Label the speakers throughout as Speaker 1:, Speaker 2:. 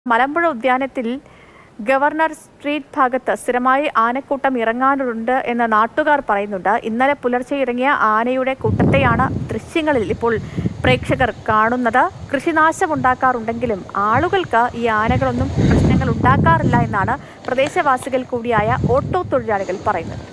Speaker 1: Malampuzha ഉദ്യാനത്തിൽ governor street ഭാഗത്ത് സ്ഥിരമായി ആനക്കൂട്ടം ഇറങ്ങാനുണ്ട് എന്ന് നാട്ടുകാർ പറയുന്നുണ്ട് ഇന്നലെ പുലർച്ചെ ഇറങ്ങിയ ആനയുടെ കൂട്ടത്തെയാണ് ദൃശ്യങ്ങളിൽ ഇപ്പോൾ പ്രേക്ഷകർ കാണുന്നത് കൃഷിനാശമുണ്ടാക്കാറുണ്ടെങ്കിലും ആളുകൾക്ക് ഈ ആനകളൊന്നും പ്രശ്നങ്ങൾ ഉണ്ടാക്കാറില്ല എന്നാണ് പ്രദേശവാസികൾ കൂടിയായ ഓട്ടോ തൊഴിലാളികൾ പറയുന്നത്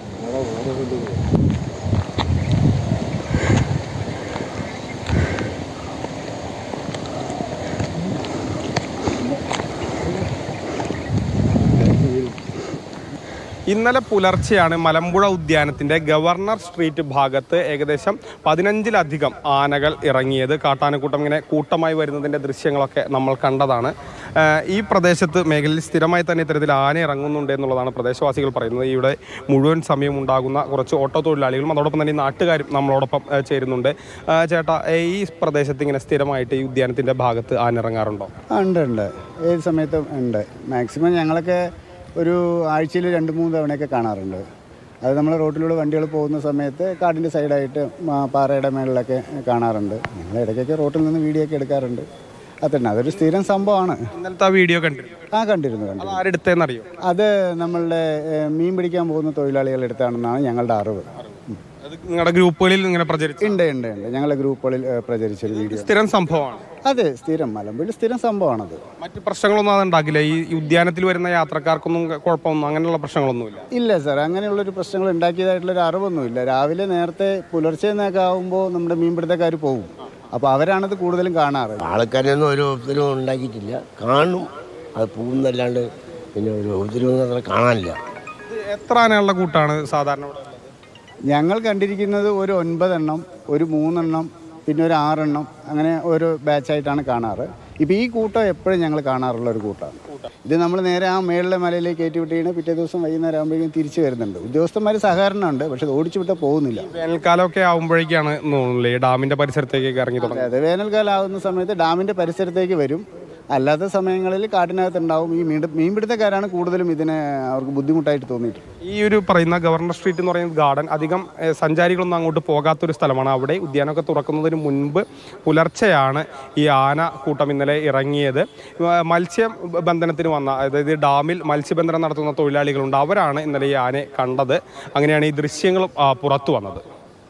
Speaker 2: ഇന്നലെ പുലർച്ചെയാണ് മലമ്പുഴ ഉദ്യാനത്തിന്റെ ഗവർണർ സ്ട്രീറ്റ് ഭാഗത്ത് ഏകദേശം പതിനഞ്ചിലധികം ആനകൾ ഇറങ്ങിയത് കാട്ടാനക്കൂട്ടം ഇങ്ങനെ കൂട്ടമായി വരുന്നതിന്റെ ദൃശ്യങ്ങളൊക്കെ നമ്മൾ കണ്ടതാണ് ആഹ് ഈ പ്രദേശത്ത് മേഖലയിൽ സ്ഥിരമായി തന്നെ ഇത്തരത്തിൽ ആന ഇറങ്ങുന്നുണ്ട് എന്നുള്ളതാണ് പ്രദേശവാസികൾ പറയുന്നത് ഇവിടെ മുഴുവൻ സമയം ഉണ്ടാകുന്ന കുറച്ച് ഓട്ടോ തൊഴിലാളികളും അതോടൊപ്പം തന്നെ ഈ നാട്ടുകാരും നമ്മളോടൊപ്പം ആഹ് ചേരുന്നുണ്ട് ആഹ് ചേട്ടാ ഏഹ് ഈ പ്രദേശത്ത് ഇങ്ങനെ സ്ഥിരമായിട്ട് ഈ ഉദ്യാനത്തിന്റെ ഭാഗത്ത് ആന ഇറങ്ങാറുണ്ടോ
Speaker 3: ആ, ഉണ്ട് ഉണ്ട് ഏത് സമയത്തും ഉണ്ട് മാക്സിമം ഞങ്ങളൊക്കെ ഒരു ആഴ്ചയിൽ രണ്ട് മൂന്ന് തവണയൊക്കെ കാണാറുണ്ട് അത് നമ്മൾ റോട്ടിലൂടെ വണ്ടികൾ പോകുന്ന സമയത്ത് കാടിൻ്റെ സൈഡായിട്ട് മാ- പാറയുടെ മേളിലൊക്കെ കാണാറുണ്ട് ഞങ്ങൾ ഇടയ്ക്കൊക്കെ റോട്ടിൽ നിന്ന് വീഡിയോ ഒക്കെ എടുക്കാറുണ്ട് അതന്നെ അതൊരു സ്ഥിരം സംഭവമാണ്
Speaker 2: ഇന്നലത്തെ ആ വീഡിയോ കണ്ടിരുന്നു
Speaker 3: ആ കണ്ടിരുന്നു കണ്ടു
Speaker 2: അത് ആരെടുത്തേന്നറിയോ
Speaker 3: അത് നമ്മളുടെ ഏ, മീൻ പിടിക്കാൻ പോകുന്ന തൊഴിലാളികൾ എടുത്താണെന്നാണ് ഞങ്ങളുടെ അറിവ് ഉം.
Speaker 2: അത് നിങ്ങളുടെ ഗ്രൂപ്പുകളിൽ ഇങ്ങനെ പ്രചരിച്ചു
Speaker 3: ഉണ്ട് ഉണ്ട് ഉണ്ട് ഞങ്ങളുടെ ഗ്രൂപ്പുകളിൽ ഏ, പ്രചരിച്ചൊരു വീഡിയോ
Speaker 2: സ്ഥിരം സംഭവമാണ്
Speaker 3: അതെ സ്ഥിരം മലമ്പുഴ സ്ഥിരം സംഭവമാണത്
Speaker 2: മറ്റ് പ്രശ്നങ്ങളൊന്നും അത് ഉണ്ടാക്കില്ല ഈ ഈ ഉദ്യാനത്തിൽ വരുന്ന യാത്രക്കാർക്കൊന്നും കുഴപ്പമൊന്നും അങ്ങനെയുള്ള പ്രശ്നങ്ങളൊന്നുമില്ല
Speaker 3: ഇല്ല സാർ അങ്ങനെയുള്ളൊരു പ്രശ്നങ്ങൾ ഉണ്ടാക്കിയതായിട്ടുള്ളൊരു അറിവൊന്നുമില്ല രാവിലെ നേരത്തെ പുലർച്ചെ നിന്നൊക്കെ ആകുമ്പോൾ നമ്മുടെ മീൻപിടുത്തക്കാർ പോകും അപ്പോൾ അവരാണത് കൂടുതലും കാണാറ്
Speaker 4: ആൾക്കാരൊന്നും ഒരു ഉപദ്രവം ഉണ്ടാക്കിയിട്ടില്ല കാണും അത് പോകുന്നല്ലാണ്ട് പിന്നെ ഒരു ഉപദ്രവം അത്ര കാണാനില്ല
Speaker 2: ഇത് എത്ര ആനകളുടെ കൂട്ടാണ് സാധാരണ ഇവിടെ ഉള്ളത്?
Speaker 3: ഞങ്ങൾ കണ്ടിരിക്കുന്നത് ഒരു ഒൻപതെണ്ണം ഒരു മൂന്നെണ്ണം പിന്നെ ഒരു ആറെണ്ണം അങ്ങനെ ഒരു ബാച്ചായിട്ടാണ് കാണാറ് ഇപ്പോൾ ഈ കൂട്ടം എപ്പോഴും ഞങ്ങൾ കാണാറുള്ള ഒരു കൂട്ടമാണ് ഇത് നമ്മൾ നേരെ ആ മേളിലെ മലയിലേക്ക് കയറ്റി വിട്ടിട്ട് പിറ്റേ ദിവസം വൈകുന്നേരം ആകുമ്പോഴേക്കും തിരിച്ചു വരുന്നുണ്ട് ഉദ്യോഗസ്ഥന്മാർ സഹകരണമുണ്ട് പക്ഷെ അത് ഓടിച്ചു വിട്ടാൽ പോകുന്നില്ല
Speaker 2: വേനൽക്കാലമൊക്കെ ആകുമ്പോഴേക്കാണ് തോന്നുന്നില്ലേ ഈ ഡാമിന്റെ പരിസരത്തേക്ക് ഇറങ്ങി തുടങ്ങി
Speaker 3: അതെ വേനൽക്കാലം ആകുന്ന സമയത്ത് ഡാമിൻ്റെ പരിസരത്തേക്ക് വരും അല്ലാത്ത സമയങ്ങളിൽ കാട്ടിനകത്ത് ഉണ്ടാവും ഈ മീൻ മീൻപിടുത്തക്കാരാണ് കൂടുതലും ഇതിനെ അവർക്ക് ബുദ്ധിമുട്ടായിട്ട് തോന്നിയിട്ടുള്ളത്
Speaker 2: ഈ ഒരു പറയുന്ന ഗവർണർ സ്ട്രീറ്റ് എന്ന് പറയുന്ന ഗാർഡൻ അധികം ഏഹ്, സഞ്ചാരികളൊന്നും അങ്ങോട്ട് പോകാത്തൊരു സ്ഥലമാണ് അവിടെ ഉദ്യാനമൊക്കെ തുറക്കുന്നതിന് മുൻപ് പുലർച്ചെയാണ് ഈ ആന കൂട്ടം ഇന്നലെ ഇറങ്ങിയത് ഏഹ്, മത്സ്യബന്ധനത്തിന് വന്ന അതായത് ഡാമിൽ മത്സ്യബന്ധനം നടത്തുന്ന തൊഴിലാളികളുണ്ട് അവരാണ് ഇന്നലെ ഈ ആനയെ കണ്ടത് അങ്ങനെയാണ് ഈ ദൃശ്യങ്ങളും ആ, പുറത്തു വന്നത്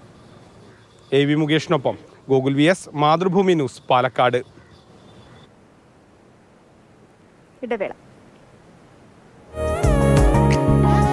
Speaker 2: എ വി മുകേഷിനൊപ്പം Gokul V S Mathrubhumi News Palakkad
Speaker 1: ഇടവേള